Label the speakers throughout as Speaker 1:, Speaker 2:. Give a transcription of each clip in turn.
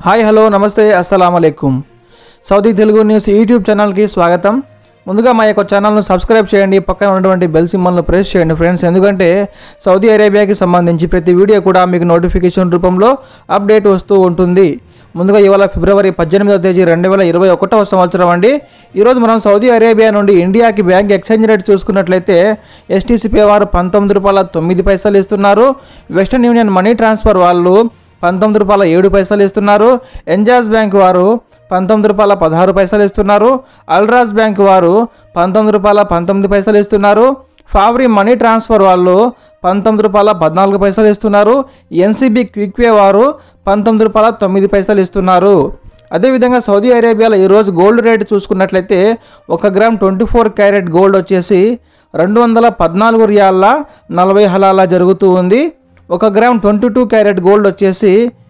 Speaker 1: hi hello నమస్తే అస్సలం అయికుం సౌదీ తెలుగు న్యూస్ యూట్యూబ్ ఛానల్కి స్వాగతం ముందుగా మా యొక్క ఛానల్ను సబ్స్క్రైబ్ చేయండి పక్కన ఉన్నటువంటి బెల్ సింబల్ను ప్రెస్ చేయండి ఫ్రెండ్స్ ఎందుకంటే సౌదీ అరేబియాకి సంబంధించి ప్రతి వీడియో కూడా మీకు నోటిఫికేషన్ రూపంలో అప్డేట్ వస్తూ ఉంటుంది ముందుగా ఇవాళ ఫిబ్రవరి పద్దెనిమిదవ తేదీ రెండు వేల ఇరవై ఒకటవ సంవత్సరం అండి ఈరోజు మనం సౌదీ అరేబియా నుండి ఇండియాకి బ్యాంక్ ఎక్స్చేంజ్ రేట్ చూసుకున్నట్లయితే ఎస్టీసీపీ వారు పంతొమ్మిది రూపాయల తొమ్మిది పైసలు ఇస్తున్నారు వెస్టర్న్ యూనియన్ మనీ ట్రాన్స్ఫర్ వాళ్ళు పంతొమ్మిది రూపాయల ఏడు పైసలు ఇస్తున్నారు ఎంజాజ్ బ్యాంక్ వారు పంతొమ్మిది రూపాయల పదహారు పైసలు ఇస్తున్నారు అల్రాజ్ బ్యాంక్ వారు పంతొమ్మిది రూపాయల పంతొమ్మిది పైసలు ఇస్తున్నారు ఫావరీ మనీ ట్రాన్స్ఫర్ వాళ్ళు పంతొమ్మిది రూపాయల పద్నాలుగు పైసలు ఇస్తున్నారు ఎన్సీబీ క్విక్వే వారు పంతొమ్మిది రూపాయల తొమ్మిది పైసలు ఇస్తున్నారు అదేవిధంగా సౌదీ అరేబియాలో ఈరోజు గోల్డ్ రేట్ చూసుకున్నట్లయితే ఒక gram twenty four carat gold వచ్చేసి రెండు వందల పద్నాలుగు రియాల నలభై హలాల జరుగుతూ ఉంది ఒక gram twenty two carat gold వచ్చేసి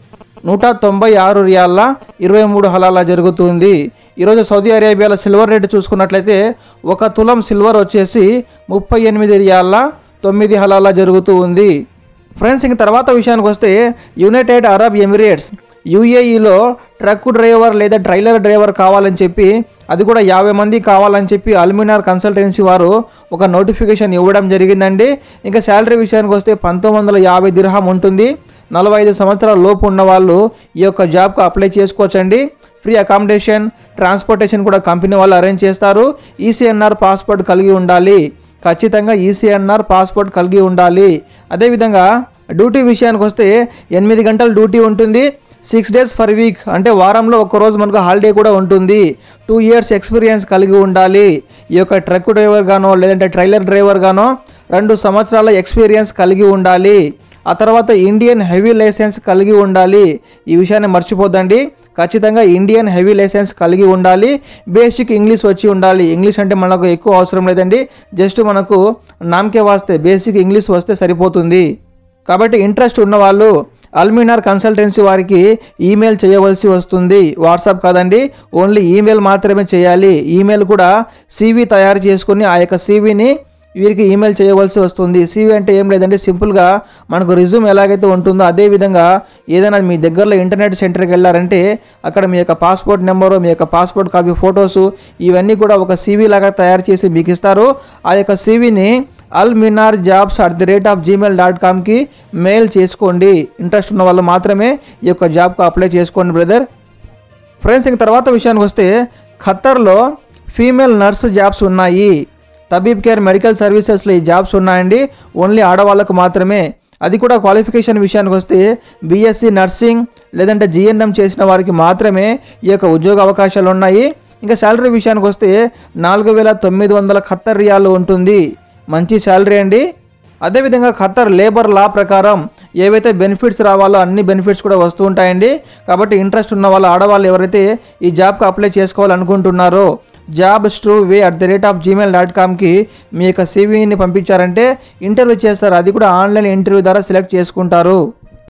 Speaker 1: నూట తొంభై ఆరు రియాల ఇరవై మూడు హలాల జరుగుతుంది ఈరోజు సౌదీ అరేబియాలో సిల్వర్ రేటు చూసుకున్నట్లయితే ఒక తులం సిల్వర్ వచ్చేసి ముప్పై ఎనిమిది రియాల తొమ్మిది హలాల జరుగుతూ ఉంది ఫ్రెండ్స్ ఇంక తర్వాత విషయానికి వస్తే యునైటెడ్ అరబ్ ఎమిరేట్స్ యూఏఈలో ట్రక్ డ్రైవర్ లేదా ట్రైలర్ డ్రైవర్ కావాలని చెప్పి అది కూడా యాభై మంది కావాలని చెప్పి అల్మినార్ కన్సల్టెన్సీ వారు ఒక నోటిఫికేషన్ ఇవ్వడం జరిగిందండి ఇంకా శాలరీ విషయానికి వస్తే పంతొమ్మిది వందల యాభై దిర్హం ఉంటుంది నలభై ఐదు సంవత్సరాల లోపు ఉన్న వాళ్ళు ఈ యొక్క జాబ్కు అప్లై చేసుకోవచ్చండి ఫ్రీ అకామిడేషన్ ట్రాన్స్పోర్టేషన్ కూడా కంపెనీ వాళ్ళు అరేంజ్ చేస్తారు ఈసీఎన్ఆర్ పాస్పోర్ట్ కలిగి ఉండాలి ఖచ్చితంగా ఈసీఎన్ఆర్ పాస్పోర్ట్ కలిగి ఉండాలి అదేవిధంగా డ్యూటీ విషయానికి వస్తే ఎనిమిది గంటల డ్యూటీ ఉంటుంది సిక్స్ డేస్ ఫర్ వీక్ అంటే వారంలో ఒక రోజు మనకు హాలిడే కూడా ఉంటుంది టూ ఇయర్స్ ఎక్స్పీరియన్స్ కలిగి ఉండాలి ఈ యొక్క ట్రక్ డ్రైవర్ గానో లేదంటే ట్రైలర్ డ్రైవర్ గానో రెండు సంవత్సరాల ఎక్స్పీరియన్స్ కలిగి ఉండాలి ఆ తర్వాత ఇండియన్ హెవీ లైసెన్స్ కలిగి ఉండాలి ఈ విషయాన్ని మర్చిపోద్దండి ఖచ్చితంగా ఇండియన్ హెవీ లైసెన్స్ కలిగి ఉండాలి బేసిక్ ఇంగ్లీష్ వచ్చి ఉండాలి ఇంగ్లీష్ అంటే మనకు ఎక్కువ అవసరం లేదండి జస్ట్ మనకు నామకే వాస్తే బేసిక్ ఇంగ్లీష్ వస్తే సరిపోతుంది కాబట్టి ఇంట్రెస్ట్ ఉన్నవాళ్ళు అల్మినార్ కన్సల్టెన్సీ వారికి ఈమెయిల్ చేయవలసి వస్తుంది వాట్సాప్ కాదండి ఓన్లీ ఈమెయిల్ మాత్రమే చేయాలి ఈమెయిల్ కూడా సీవీ తయారు చేసుకుని ఆ యొక్క సీవీని వీరికి ఈమెయిల్ చేయవలసి వస్తుంది సీవీ అంటే ఏం లేదంటే సింపుల్గా మనకు రిజ్యూమ్ ఎలాగైతే ఉంటుందో అదే విధంగా ఏదైనా మీ దగ్గరలో ఇంటర్నెట్ సెంటర్కి వెళ్ళారంటే అక్కడ మీ యొక్క పాస్పోర్ట్ నెంబరు మీ యొక్క పాస్పోర్ట్ కాపీ ఫొటోసు ఇవన్నీ కూడా ఒక సీవీ లాగా తయారు చేసి మీకు ఇస్తారు ఆ యొక్క సీవీని Al Minar jobs at the rate of Gmail dot కామ్కి మెయిల్ చేసుకోండి ఇంట్రెస్ట్ ఉన్న వాళ్ళు మాత్రమే ఈ యొక్క జాబ్కు అప్లై చేసుకోండి బ్రదర్ ఫ్రెండ్స్ ఇంక తర్వాత విషయానికి వస్తే ఖత్తర్లో ఫీమేల్ నర్స్ జాబ్స్ ఉన్నాయి తబీబ్ కేర్ మెడికల్ సర్వీసెస్లో ఈ జాబ్స్ ఉన్నాయండి ఓన్లీ ఆడవాళ్ళకు మాత్రమే అది కూడా క్వాలిఫికేషన్ విషయానికి వస్తే బీఎస్సీ నర్సింగ్ లేదంటే జిఎన్ఎం చేసిన వారికి మాత్రమే ఈ యొక్క ఉద్యోగ అవకాశాలు ఉన్నాయి ఇంకా శాలరీ విషయానికి వస్తే నాలుగు వేల తొమ్మిది వందల ఖత్తర్ రియాలు ఉంటుంది మంచి శాలరీ అండి అదేవిధంగా ఖత్తర్ లేబర్ లా ప్రకారం ఏవైతే బెనిఫిట్స్ రావాలో అన్ని బెనిఫిట్స్ కూడా వస్తూ ఉంటాయండి కాబట్టి ఇంట్రెస్ట్ ఉన్న వాళ్ళు ఆడవాళ్ళు ఎవరైతే ఈ జాబ్కి అప్లై చేసుకోవాలనుకుంటున్నారో జాబ్ స్ట్రూ వే at the rate of Gmail dot కామ్కి మీ యొక్క సీవీని పంపించారంటే ఇంటర్వ్యూ చేస్తారు అది కూడా ఆన్లైన్ ఇంటర్వ్యూ ద్వారా సెలెక్ట్ చేసుకుంటారు